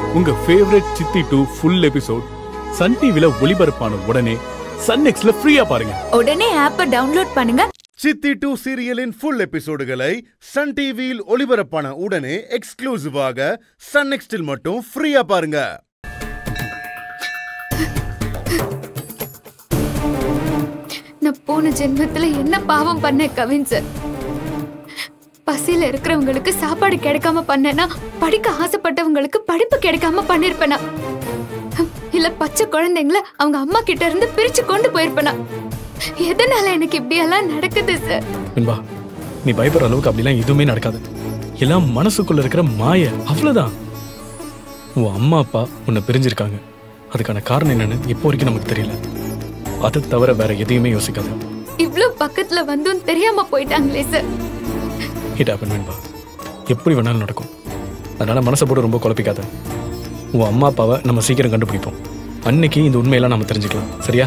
உங்க ஃபேவரட் சித்தி two full episode Sun டிவில ஒளிபரப்பான உடனே சன் நெக்ஸ்ட்ல ஃப்ரீயா பாருங்க உடனே ஆப்பை டவுன்லோட் பண்ணுங்க சித்தி டூ சீரியலின் ஃபுல் எபிசோடுகளை சன் டிவியில் ஒளிபரப்பான உடனே எக்ஸ்க்ளூசிவாக சன் நெக்ஸ்டில் மட்டும் ஃப்ரீயா பாருங்க நான் போன ஜென்மத்துல என்ன பாவம் பண்ணேன் கவின் சார் பசியில இருக்கிறவங்களுக்கு சாப்பாடு கிடைக்காம பண்ணேனா படிக்க ஆசைப்பட்டவங்களுக்கு படிப்பு கிடைக்காம பண்ணிருப்பேனா இல்ல பச்சை குழந்தைங்கள அவங்க அம்மா கிட்ட இருந்து பிரிச்சு கொண்டு போயிருப்பேனா எதனால எனக்கு இப்படி எல்லாம் நடக்குது சார் வெண்பா நீ பயப்படுற அளவுக்கு அப்படிலாம் எதுவுமே நடக்காது எல்லாம் மனசுக்குள்ள இருக்கிற மாய அவ்வளவுதான் உன் அம்மா அப்பா உன்னை பிரிஞ்சிருக்காங்க அதுக்கான காரணம் என்னன்னு இப்போ வரைக்கும் நமக்கு தெரியல அதை தவிர வேற எதையுமே யோசிக்காது இவ்ளோ பக்கத்துல வந்தும் தெரியாம போயிட்டாங்களே சார் ஹிட் ஆப்பன் வெண்பா எப்படி வேணாலும் நடக்கும் அதனால மனசை போட்டு ரொம்ப குழப்பிக்காத உன் அம்மா அப்பாவை நம்ம சீக்கிரம் கண்டுபிடிப்போம் அன்னைக்கு இந்த உண்மையெல்லாம் நம்ம தெரிஞ்சுக்கலாம் சரியா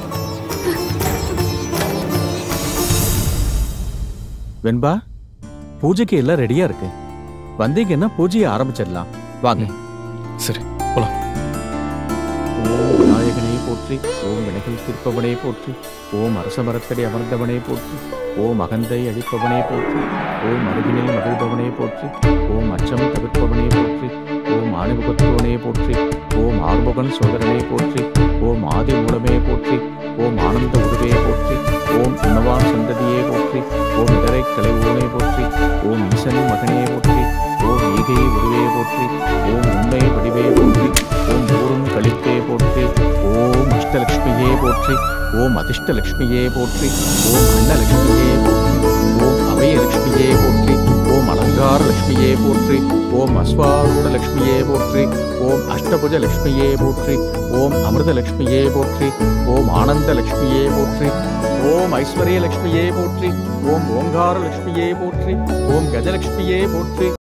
வெண்பா பூஜைக்கு எல்லாம் ரெடியா இருக்கு வந்தீங்கன்னா பூஜையை ஆரம்பிச்சிடலாம் வாங்க சரி போலாம் ஓம் விநாயகனே போற்றி ஓம் வினைகள் தீர்ப்பவனே போற்றி ஓம் அரச மரத்தடி அமர்ந்தவனே போற்றி ஓம் அகந்தை அழிப்பவனே போற்றி ஓம் அருகினில் மகிழ்பவனே போற்றி ஓம் அச்சம் தவிர்ப்பவனே போற்றி ஓம் ஆணிமுகத்தோனே போற்றி ஓம் ஆறுமுகன் சோதரனே போற்றி ஓம் ஆதி மூலமே போற்றி ஓம் ஆனந்த உருவே போற்றி ஓம் உணவான் சந்ததியே போற்றி ஓம் இதரை கலைவோனே போற்றி ஓம் ஈசன் மகனே போற்றி ஓம் ஈகை உருவே போற்றி ஓம் உண்மை வடிவே போற்றி ஓம் ஊரும் கழிப்பே போற்றி ஓம் அஷ்டலக்ஷ்மியே போற்றி ஓம் அதிர்ஷ்டலக்ஷ்மியே போற்றி ஓம் அன்னலக்ஷ்மியே போற்றி ஓம் அபயலக்ஷ்மியே போற்றி ஓம் அலங்கார லக்ஷ்மியே போற்றி ஓம் அஸ்வாரூட லக்ஷ்மியே போற்றி ஓம் அஷ்டபுஜ லக்ஷ்மியே போற்றி ஓம் அமிர்த லக்ஷ்மியே போற்றி ஓம் ஆனந்த லக்ஷ்மியே போற்றி ஓம் ஐஸ்வர்ய லக்ஷ்மியே போற்றி ஓம் ஓங்கார லக்ஷ்மியே போற்றி ஓம் கஜலக்ஷ்மியே போற்றி